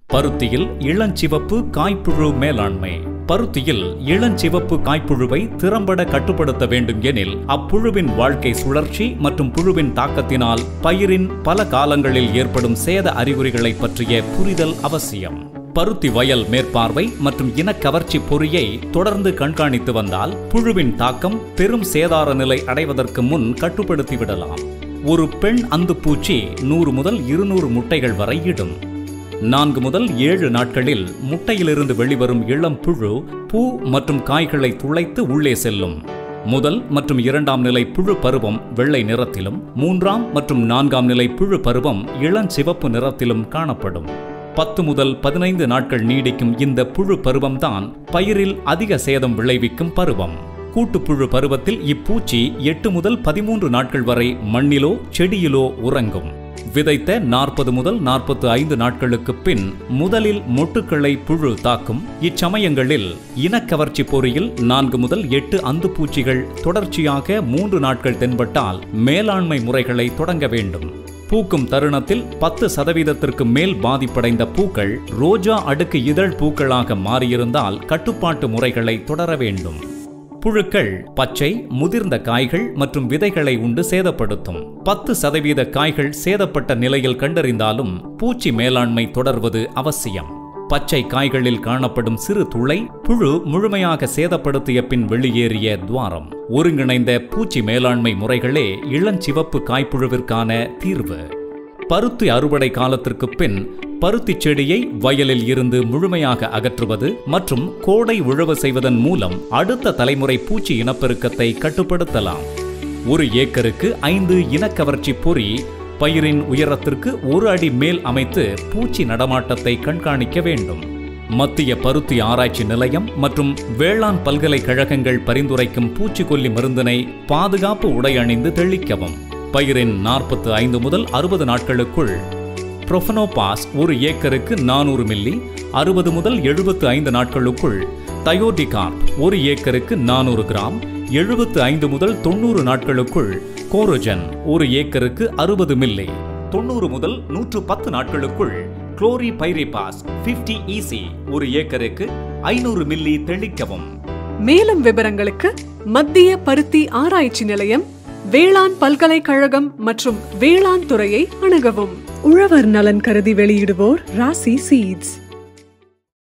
பருத்தியில் இளஞ்சிவப்பு காய்ப்புழு மேலாண்மை பருத்தியில் இளஞ்சிவப்பு காய்ப்புழுவை திறம்பட கட்டுப்படுத்த வேண்டும் எனில் அப்புழுவின் வாழ்க்கை சுழற்சி மற்றும் புழுவின் தாக்கத்தினால் பயிரின் பல காலங்களில் ஏற்படும் சேத அறிகுறிகளை பற்றிய புரிதல் அவசியம் பருத்தி வயல் மேற்பார்வை மற்றும் இனக்கவர்ச்சி பொறியை தொடர்ந்து கண்காணித்து வந்தால் புழுவின் தாக்கம் பெரும் சேதார நிலை அடைவதற்கு முன் கட்டுப்படுத்தி விடலாம் ஒரு பெண் அந்துப்பூச்சி நூறு முதல் இருநூறு முட்டைகள் வரை இடும் நான்கு முதல் ஏழு நாட்களில் முட்டையிலிருந்து வெளிவரும் இளம் புழு பூ மற்றும் காய்களை துளைத்து உள்ளே செல்லும் முதல் மற்றும் இரண்டாம் நிலை புழு பருவம் வெள்ளை நிறத்திலும் மூன்றாம் மற்றும் நான்காம் நிலை புழு பருவம் இளஞ்சிவப்பு நிறத்திலும் காணப்படும் பத்து முதல் பதினைந்து நாட்கள் நீடிக்கும் இந்த புழு பருவம்தான் பயிரில் அதிக சேதம் விளைவிக்கும் பருவம் கூட்டுப்புழு பருவத்தில் இப்பூச்சி எட்டு முதல் பதிமூன்று நாட்கள் வரை மண்ணிலோ செடியிலோ உறங்கும் விதைத்த நாற்பது முதல் நாற்பத்து ஐந்து நாட்களுக்கு பின் முதலில் மொட்டுக்களை புழு தாக்கும் இச்சமயங்களில் இனக்கவர்ச்சி பொறியில் நான்கு முதல் எட்டு அந்து பூச்சிகள் தொடர்ச்சியாக மூன்று நாட்கள் தென்பட்டால் மேலாண்மை முறைகளை தொடங்க வேண்டும் பூக்கும் தருணத்தில் பத்து சதவீதத்திற்கு மேல் பாதிப்படைந்த பூக்கள் ரோஜா அடுக்கு இதழ் பூக்களாக மாறியிருந்தால் கட்டுப்பாட்டு முறைகளை தொடர வேண்டும் புழுக்கள் பச்சை முதிர்ந்த காய்கள் மற்றும் விதைகளை உண்டு சேதப்படுத்தும் பத்து சதவீத காய்கள் சேதப்பட்ட நிலையில் கண்டறிந்தாலும் பூச்சி மேலாண்மை தொடர்வது அவசியம் பச்சை காய்களில் காணப்படும் சிறு துளை புழு முழுமையாக சேதப்படுத்திய பின் வெளியேறிய துவாரம் ஒருங்கிணைந்த பூச்சி மேலாண்மை முறைகளே இளஞ்சிவப்பு காய்ப்புழுவிற்கான தீர்வு பருத்தி அறுவடை காலத்திற்கு பின் பருத்தி செடியை வயலில் இருந்து முழுமையாக அகற்றுவது மற்றும் கோடை உழவு செய்வதன் மூலம் அடுத்த தலைமுறை பூச்சி இனப்பெருக்கத்தை கட்டுப்படுத்தலாம் ஒரு ஏக்கருக்கு ஐந்து இனக்கவர்ச்சி பொறி பயிரின் உயரத்திற்கு ஒரு அடி மேல் அமைத்து பூச்சி நடமாட்டத்தை கண்காணிக்க வேண்டும் மத்திய பருத்தி ஆராய்ச்சி நிலையம் மற்றும் வேளாண் பல்கலைக்கழகங்கள் பரிந்துரைக்கும் பூச்சிக்கொல்லி மருந்தினை பாதுகாப்பு உடை அணிந்து தெளிக்கவும் பயிரின் நாற்பத்து ஐந்து முதல் அறுபது நாட்களுக்குள் புரோஃபனோபாஸ் ஒரு ஏக்கருக்கு நானூறு மில்லி அறுபது முதல் எழுபத்து ஐந்து நாட்களுக்குள் தயோடிகார்ப் ஒரு ஏக்கருக்கு நானூறு கிராம் எழுபத்து ஐந்து முதல் தொண்ணூறு நாட்களுக்குள் கோரோஜன் ஒரு ஏக்கருக்கு அறுபது மில்லி தொண்ணூறு முதல் நூற்று பத்து நாட்களுக்குள் குளோரி பைரிபாஸ் பிப்டி இசி ஒரு ஏக்கருக்கு ஐநூறு மில்லி தெளிக்கவும் மேலும் விவரங்களுக்கு மத்திய பருத்தி ஆராய்ச்சி நிலையம் வேளாண் பல்கலைக்கழகம் மற்றும் வேளாண் துறையை அணுகவும் உழவர் நலன் கருதி வெளியிடுவோர் ராசி சீட்ஸ்